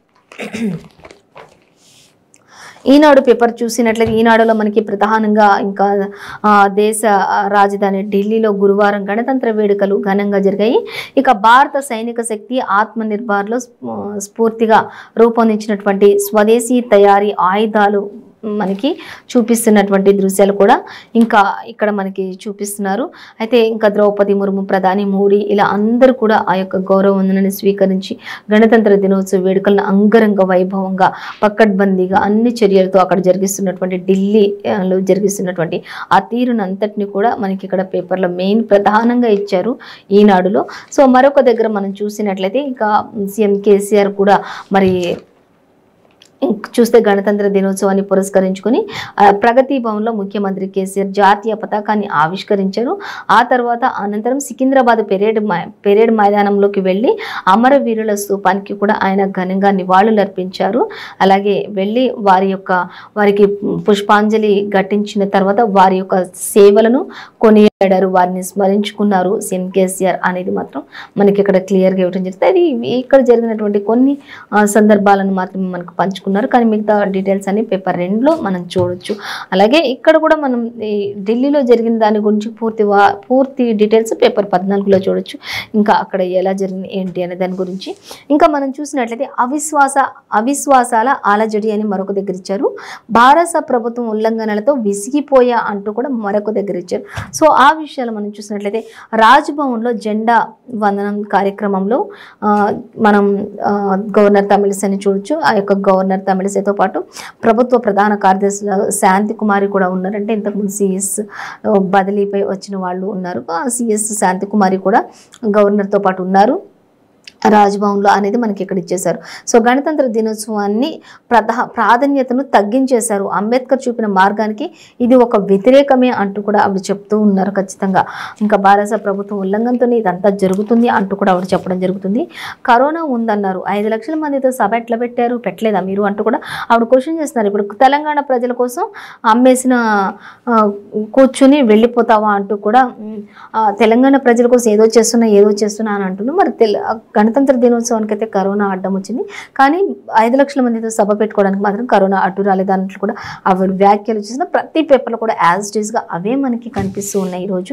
ఈనాడు పేపర్ చూసినట్లయితే ఈనాడులో మనకి ప్రధానంగా ఇంకా ఆ, దేశ ఆ, రాజధాని ఢిల్లీలో గురువారం గణతంత్ర వేడుకలు ఘనంగా జరిగాయి ఇక భారత సైనిక శక్తి ఆత్మ నిర్భర్లో స్ఫూ- స్ఫూర్తిగా రూపొందించినటువంటి స్వదేశీ తయారీ ఆయుధాలు మనకి చూపిస్తున్నటువంటి దృశ్యాలు కూడా ఇంకా ఇక్కడ మనకి చూపిస్తున్నారు అయితే ఇంకా ద్రౌపది ముర్ము ప్రధాని మోడీ ఇలా అందరూ కూడా ఆ యొక్క గౌరవ వందనని స్వీకరించి గణతంత్ర దినోత్సవ వేడుకలను అంగరంగ వైభవంగా పక్కడ్బందీగా అన్ని చర్యలతో అక్కడ జరిగిస్తున్నటువంటి ఢిల్లీలో జరిగిస్తున్నటువంటి ఆ తీరును అంతటిని కూడా మనకి ఇక్కడ పేపర్లో మెయిన్ ప్రధానంగా ఇచ్చారు ఈనాడులో సో మరొక దగ్గర మనం చూసినట్లయితే ఇంకా సీఎం కేసీఆర్ కూడా మరి ఇంక్ చూస్తే గణతంత్ర దినోత్సవాన్ని పురస్కరించుకొని ఆ, ప్రగతి భవన్లో ముఖ్యమంత్రి కేసీఆర్ జాతీయ పతాకాన్ని ఆవిష్కరించారు ఆ తర్వాత అనంతరం సికింద్రాబాద్ పెరేడ్ మై- పెరేడ్ మైదానంలోకి వెళ్ళి అమరవీరుల స్తూపానికి కూడా ఆయన ఘనంగా నివాళులు అర్పించారు అలాగే వెళ్ళి వారి యొక్క వారికి పుష్పాంజలి ఘటించిన తర్వాత వారి యొక్క సేవలను కొనియాడారు వారిని స్మరించుకున్నారు సీఎం కేసీఆర్ అనేది మాత్రం మనకి ఇక్కడ క్లియర్గా ఇవ్వడం జరుగుతుంది అది ఇక్కడ జరిగినటువంటి కొన్ని ఆ, సందర్భాలను మాత్రం మనకు పంచుకుంటారు తీసుకున్నారు కానీ మిగతా డీటెయిల్స్ అన్ని పేపర్ రెండులో మనం చూడొచ్చు అలాగే ఇక్కడ కూడా మనం ఈ ఢిల్లీలో జరిగిన దాని గురించి పూర్తి వా పూర్తి డీటెయిల్స్ పేపర్ పద్నాలుగులో చూడొచ్చు ఇంకా అక్కడ ఎలా జరిగింది ఏంటి అనే దాని గురించి ఇంకా మనం చూసినట్లయితే అవిశ్వాస అవిశ్వాసాల ఆలజడి అని మరొక దగ్గర ఇచ్చారు భారత ప్రభుత్వం ఉల్లంఘనలతో విసిగిపోయా అంటూ కూడా మరొక దగ్గర ఇచ్చారు సో ఆ విషయాలు మనం చూసినట్లయితే రాజ్భవన్లో జెండా వందనం కార్యక్రమంలో ఆ, మనం ఆ, గవర్నర్ తమిళిసైని చూడొచ్చు ఆ యొక్క గవర్నర్ తమిళిసైతో పాటు ప్రభుత్వ ప్రధాన కార్యదర్శులు శాంతి కుమారి కూడా ఉన్నారంటే ఇంతకుముందు సిఎస్ బదిలీపై వచ్చిన వాళ్ళు ఉన్నారు ఆ సిఎస్ శాంతి కుమారి కూడా గవర్నర్తో పాటు ఉన్నారు రాజ్భవన్లో అనేది మనకి ఇక్కడ ఇచ్చేశారు సో గణతంత్ర దినోత్సవాన్ని ప్రధా ప్రాధాన్యతను తగ్గించేశారు అంబేద్కర్ చూపిన మార్గానికి ఇది ఒక వ్యతిరేకమే అంటూ కూడా ఆవిడ చెప్తూ ఉన్నారు ఖచ్చితంగా ఇంకా భారత ప్రభుత్వం ఉల్లంఘనతోనే ఇదంతా జరుగుతుంది అంటూ కూడా ఆవిడ చెప్పడం జరుగుతుంది కరోనా ఉందన్నారు ఐదు లక్షల మందితో సభ ఎట్లా పెట్టారు పెట్టలేదా మీరు అంటూ కూడా ఆవిడ క్వశ్చన్ చేస్తున్నారు ఇప్పుడు తెలంగాణ ప్రజల కోసం అమ్మేసిన ఆ, కూర్చుని వెళ్ళిపోతావా అంటూ కూడా ఉమ్, ఆ, తెలంగాణ ప్రజల కోసం ఏదో చేస్తున్నా ఏదో చేస్తున్నా అని అంటున్నారు మరి తెల గణతంత్ర దినోత్సవానికి అయితే కరోనా అడ్డం వచ్చింది కానీ ఐదు లక్షల మందితో సభ పెట్టుకోవడానికి మాత్రం కరోనా అడ్డు రాలేదు అన్నట్లు కూడా ఆవిడ వ్యాఖ్యలు చేసిన ప్రతి పేపర్లో కూడా యాజ్ గా అవే మనకి కనిపిస్తూ ఉన్నాయి ఈరోజు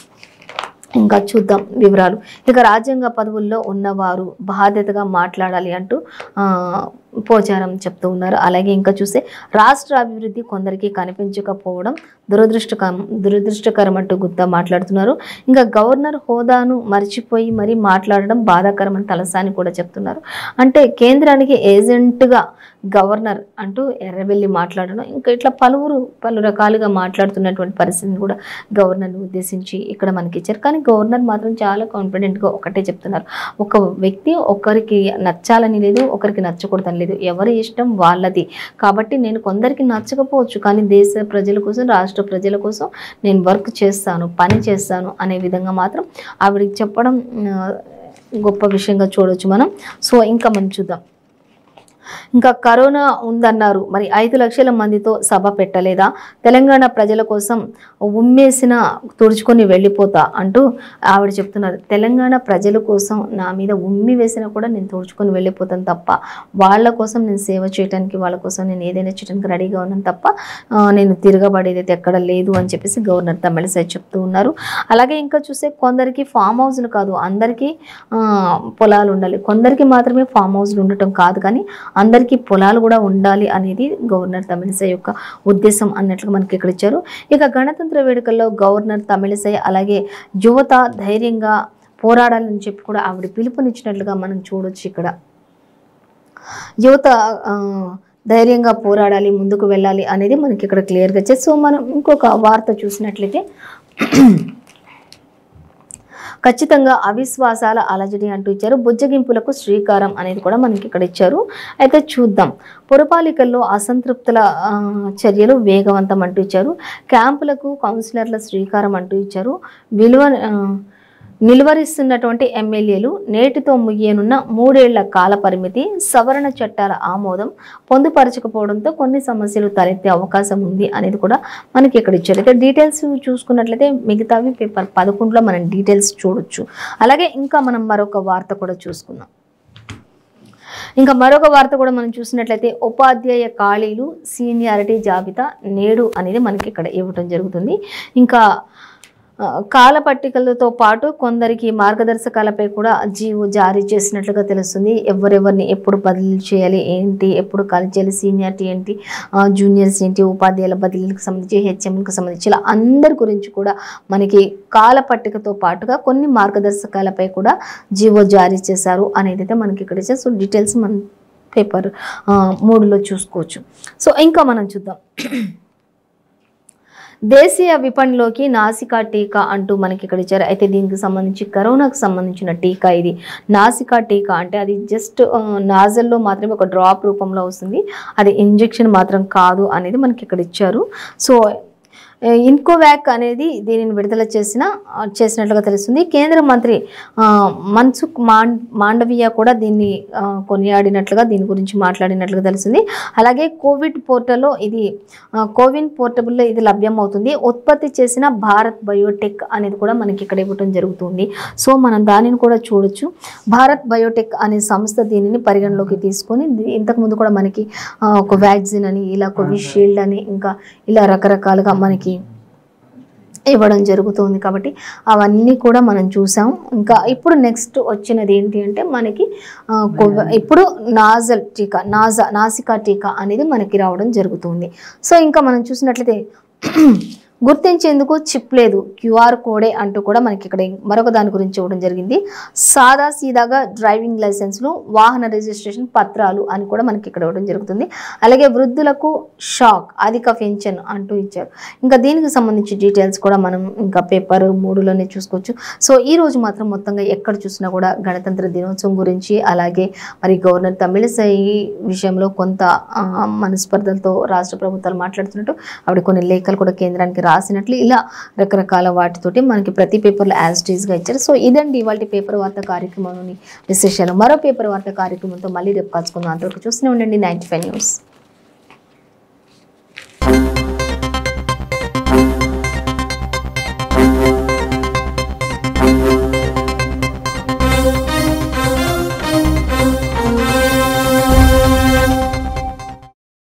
ఇంకా చూద్దాం వివరాలు ఇక రాజ్యాంగ పదవుల్లో ఉన్నవారు బాధ్యతగా మాట్లాడాలి అంటూ ఆ, పోచారం చెప్తూ ఉన్నారు అలాగే ఇంకా చూస్తే రాష్ట్ర అభివృద్ధి కొందరికి కనిపించకపోవడం దురదృష్టకరం దురదృష్టకరం అంటూ గుత్తా మాట్లాడుతున్నారు ఇంకా గవర్నర్ హోదాను మర్చిపోయి మరీ మాట్లాడడం బాధాకరం అని తలసాని కూడా చెప్తున్నారు అంటే కేంద్రానికి ఏజెంట్గా గవర్నర్ అంటూ ఎర్రబెల్లి మాట్లాడడం ఇంకా ఇట్లా పలువురు పలు రకాలుగా మాట్లాడుతున్నటువంటి పరిస్థితిని కూడా గవర్నర్ని ఉద్దేశించి ఇక్కడ మనకి ఇచ్చారు కానీ గవర్నర్ మాత్రం చాలా కాన్ఫిడెంట్గా ఒకటే చెప్తున్నారు ఒక వ్యక్తి ఒకరికి నచ్చాలని లేదు ఒకరికి నచ్చకూడదని లేదు ఎవరి ఇష్టం వాళ్ళది కాబట్టి నేను కొందరికి నచ్చకపోవచ్చు కానీ దేశ ప్రజల కోసం రాష్ట్ర ప్రజల కోసం నేను వర్క్ చేస్తాను పని చేస్తాను అనే విధంగా మాత్రం ఆవిడకి చెప్పడం ఆ, గొప్ప విషయంగా చూడొచ్చు మనం సో ఇంకా మనం చూద్దాం ఇంకా కరోనా ఉందన్నారు మరి ఐదు లక్షల మందితో సభ పెట్టలేదా తెలంగాణ ప్రజల కోసం ఉమ్మేసిన తుడుచుకొని వెళ్ళిపోతా అంటూ ఆవిడ చెప్తున్నారు తెలంగాణ ప్రజల కోసం నా మీద ఉమ్మి వేసినా కూడా నేను తుడుచుకొని వెళ్ళిపోతాను తప్ప వాళ్ళ కోసం నేను సేవ చేయడానికి వాళ్ళ కోసం నేను ఏదైనా చేయడానికి రెడీగా ఉన్నాను తప్ప ఆ, నేను తిరగబడేది అయితే ఎక్కడ లేదు అని చెప్పేసి గవర్నర్ తమిళసై చెప్తూ ఉన్నారు అలాగే ఇంకా చూస్తే కొందరికి ఫామ్ హౌస్లు కాదు అందరికీ ఆ, పొలాలు ఉండాలి కొందరికి మాత్రమే ఫామ్ హౌస్లు ఉండటం కాదు కానీ అందరికీ పొలాలు కూడా ఉండాలి అనేది గవర్నర్ తమిళిసై యొక్క ఉద్దేశం అన్నట్లుగా మనకి ఇక్కడ ఇచ్చారు ఇక గణతంత్ర వేడుకల్లో గవర్నర్ తమిళిసై అలాగే యువత ధైర్యంగా పోరాడాలని చెప్పి కూడా ఆవిడ పిలుపునిచ్చినట్లుగా మనం చూడొచ్చు ఇక్కడ యువత ఆ, ధైర్యంగా పోరాడాలి ముందుకు వెళ్ళాలి అనేది మనకి ఇక్కడ క్లియర్గా వచ్చేది సో మనం ఇంకొక వార్త చూసినట్లయితే ఖచ్చితంగా అవిశ్వాసాల అలజడి అంటూ ఇచ్చారు బుజ్జగింపులకు శ్రీకారం అనేది కూడా మనకి ఇక్కడ ఇచ్చారు అయితే చూద్దాం పురపాలికల్లో అసంతృప్తుల ఆ, చర్యలు వేగవంతం అంటూ ఇచ్చారు క్యాంపులకు కౌన్సిలర్ల శ్రీకారం అంటూ ఇచ్చారు విలువ ఆ, నిలువరిస్తున్నటువంటి ఎమ్మెల్యేలు నేటితో ముగియనున్న మూడేళ్ల కాల పరిమితి సవరణ చట్టాల ఆమోదం పొందుపరచకపోవడంతో కొన్ని సమస్యలు తలెత్తే అవకాశం ఉంది అనేది కూడా మనకి ఇక్కడ ఇచ్చారు అయితే డీటెయిల్స్ చూసుకున్నట్లయితే మిగతావి పేపర్ పదకొండులో మనం డీటెయిల్స్ చూడొచ్చు అలాగే ఇంకా మనం మరొక వార్త కూడా చూసుకుందాం ఇంకా మరొక వార్త కూడా మనం చూసినట్లయితే ఉపాధ్యాయ ఖాళీలు సీనియారిటీ జాబితా నేడు అనేది మనకి ఇక్కడ ఇవ్వటం జరుగుతుంది ఇంకా ఆ, కాల పట్టికలతో పాటు కొందరికి మార్గదర్శకాలపై కూడా జీవో జారీ చేసినట్లుగా తెలుస్తుంది ఎవరెవరిని ఎప్పుడు బదిలీ చేయాలి ఏంటి ఎప్పుడు ఖాళీ చేయాలి సీనియారిటీ ఏంటి ఆ, జూనియర్స్ ఏంటి ఉపాధ్యాయుల బదిలీలకు సంబంధించి హెచ్ఎంలకు సంబంధించి ఇలా అందరి గురించి కూడా మనకి కాల పట్టికతో పాటుగా కొన్ని మార్గదర్శకాలపై కూడా జీవో జారీ చేశారు అనేది అయితే మనకి ఇక్కడ ఇచ్చారు. సో డీటెయిల్స్ మనం పేపర్ మూడులో చూసుకోవచ్చు సో ఇంకా మనం చూద్దాం దేశీయ విపణిలోకి నాసికా టీకా అంటూ మనకి ఇక్కడ ఇచ్చారు అయితే దీనికి సంబంధించి కరోనాకు సంబంధించిన టీకా ఇది నాసికా టీకా అంటే అది జస్ట్ నాజల్లో మాత్రమే ఒక డ్రాప్ రూపంలో వస్తుంది అది ఇంజెక్షన్ మాత్రం కాదు అనేది మనకి ఇక్కడ ఇచ్చారు సో ఇన్కోవాక్ అనేది దీనిని విడుదల చేసిన ఆ, చేసినట్లుగా తెలుస్తుంది కేంద్ర మంత్రి ఆ, మన్సుఖ్ మాండ్ మాండవీయ కూడా దీన్ని ఆ, కొనియాడినట్లుగా దీని గురించి మాట్లాడినట్లుగా తెలిసింది అలాగే కోవిడ్ పోర్టల్లో ఇది ఆ, కోవిన్ పోర్టబుల్లో ఇది లభ్యం అవుతుంది ఉత్పత్తి చేసిన భారత్ బయోటెక్ అనేది కూడా మనకి ఇక్కడ ఇవ్వటం జరుగుతుంది సో మనం దానిని కూడా చూడొచ్చు భారత్ బయోటెక్ అనే సంస్థ దీనిని పరిగణలోకి తీసుకొని ది- ఇంతకుముందు కూడా మనకి ఆ, ఒక వ్యాక్సిన్ అని ఇలా కోవిషీల్డ్ అని ఇంకా ఇలా రకరకాలుగా మనకి ఇవ్వడం జరుగుతుంది కాబట్టి అవన్నీ కూడా మనం చూసాం ఇంకా ఇప్పుడు నెక్స్ట్ వచ్చినది ఏంటి అంటే మనకి ఆ, కోవ- ఇప్పుడు నాజల్ టీకా నాజా నాసికా టీకా అనేది మనకి రావడం జరుగుతుంది సో ఇంకా మనం చూసినట్లయితే గుర్తించేందుకు చిప్ లేదు క్యూఆర్ కోడే అంటూ కూడా మనకి ఇక్కడ మరొక దాని గురించి ఇవ్వడం జరిగింది సాదా సీదాగా డ్రైవింగ్ లైసెన్స్లు వాహన రిజిస్ట్రేషన్ పత్రాలు అని కూడా మనకి ఇక్కడ ఇవ్వడం జరుగుతుంది అలాగే వృద్ధులకు షాక్ అధిక పెన్షన్ అంటూ ఇచ్చారు ఇంకా దీనికి సంబంధించి డీటెయిల్స్ కూడా మనం ఇంకా పేపర్ మూడులోనే చూసుకోవచ్చు సో ఈ రోజు మాత్రం మొత్తంగా ఎక్కడ చూసినా కూడా గణతంత్ర దినోత్సవం గురించి అలాగే మరి గవర్నర్ తమిళసై విషయంలో కొంత ఆ, మనస్పర్ధలతో రాష్ట్ర ప్రభుత్వాలు మాట్లాడుతున్నట్టు ఆవిడ కొన్ని లేఖలు కూడా కేంద్రానికి రాసినట్లు ఇలా రకరకాల వాటితోటి మనకి ప్రతి పేపర్లో యాజ్ గా ఇచ్చారు సో ఇదండి ఇవాళ పేపర్ వార్త కార్యక్రమంలోని విశేషాలు మరో పేపర్ వార్త కార్యక్రమంతో మళ్ళీ రేపు కలుసుకుందాం అంతవరకు చూస్తూనే ఉండండి నైన్టీ ఫైవ్ న్యూస్